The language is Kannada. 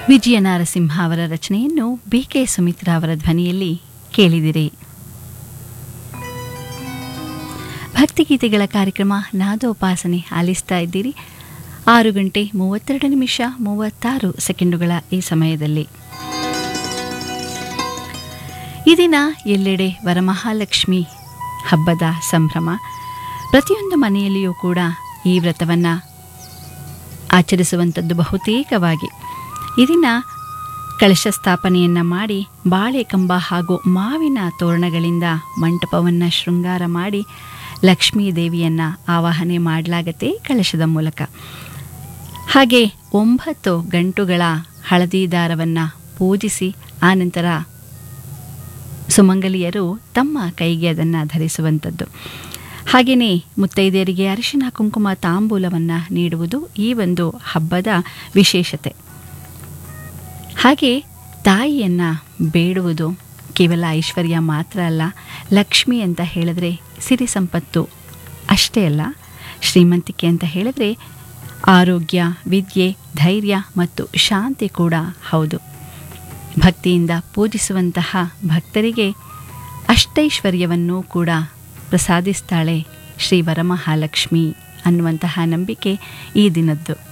ವಿಜಯ ನಾರಸಿಂಹ ಅವರ ರಚನೆಯನ್ನು ಬಿ ಕೆ ಸುಮಿತ್ರಾ ಅವರ ಧ್ವನಿಯಲ್ಲಿ ಕೇಳಿದಿರಿ ಭಕ್ತಿಗೀತೆಗಳ ಕಾರ್ಯಕ್ರಮ ನಾದೋಪಾಸನೆ ಆಲಿಸ್ತಾ ಇದ್ದೀರಿ ಆರು ಗಂಟೆ ಮೂವತ್ತೆರಡು ನಿಮಿಷ ಮೂವತ್ತಾರು ಸೆಕೆಂಡುಗಳ ಈ ಸಮಯದಲ್ಲಿ ಈ ದಿನ ಎಲ್ಲೆಡೆ ವರಮಹಾಲಕ್ಷ್ಮಿ ಹಬ್ಬದ ಸಂಭ್ರಮ ಪ್ರತಿಯೊಂದು ಮನೆಯಲ್ಲಿಯೂ ಕೂಡ ಈ ವ್ರತವನ್ನು ಆಚರಿಸುವಂಥದ್ದು ಬಹುತೇಕವಾಗಿ ಈ ದಿನ ಕಳಶ ಸ್ಥಾಪನೆಯನ್ನು ಮಾಡಿ ಬಾಳೆ ಕಂಬ ಹಾಗೂ ಮಾವಿನ ತೋರಣಗಳಿಂದ ಮಂಟಪವನ್ನು ಶೃಂಗಾರ ಮಾಡಿ ಲಕ್ಷ್ಮೀ ದೇವಿಯನ್ನು ಆವಾಹನೆ ಮಾಡಲಾಗತ್ತೆ ಕಳಶದ ಮೂಲಕ ಹಾಗೆ ಒಂಬತ್ತು ಗಂಟುಗಳ ಹಳದಿ ದಾರವನ್ನು ಪೂಜಿಸಿ ಆನಂತರ ಸುಮಂಗಲಿಯರು ತಮ್ಮ ಕೈಗೆ ಅದನ್ನು ಧರಿಸುವಂಥದ್ದು ಹಾಗೆಯೇ ಮುತ್ತೈದೆಯರಿಗೆ ಅರಿಶಿನ ಕುಂಕುಮ ತಾಂಬೂಲವನ್ನು ನೀಡುವುದು ಈ ಒಂದು ಹಬ್ಬದ ವಿಶೇಷತೆ ಹಾಗೆ ತಾಯಿಯನ್ನು ಬೇಡುವುದು ಕೇವಲ ಐಶ್ವರ್ಯ ಮಾತ್ರ ಅಲ್ಲ ಲಕ್ಷ್ಮಿ ಅಂತ ಹೇಳಿದ್ರೆ ಸಿರಿ ಸಂಪತ್ತು ಅಷ್ಟೇ ಅಲ್ಲ ಶ್ರೀಮಂತಿಕೆ ಅಂತ ಹೇಳಿದ್ರೆ ಆರೋಗ್ಯ ವಿದ್ಯೆ ಧೈರ್ಯ ಮತ್ತು ಶಾಂತಿ ಕೂಡ ಹೌದು ಭಕ್ತಿಯಿಂದ ಪೂಜಿಸುವಂತಹ ಭಕ್ತರಿಗೆ ಅಷ್ಟೈಶ್ವರ್ಯವನ್ನು ಕೂಡ ಪ್ರಸಾದಿಸ್ತಾಳೆ ಶ್ರೀ ವರಮಹಾಲಕ್ಷ್ಮಿ ಅನ್ನುವಂತಹ ನಂಬಿಕೆ ಈ ದಿನದ್ದು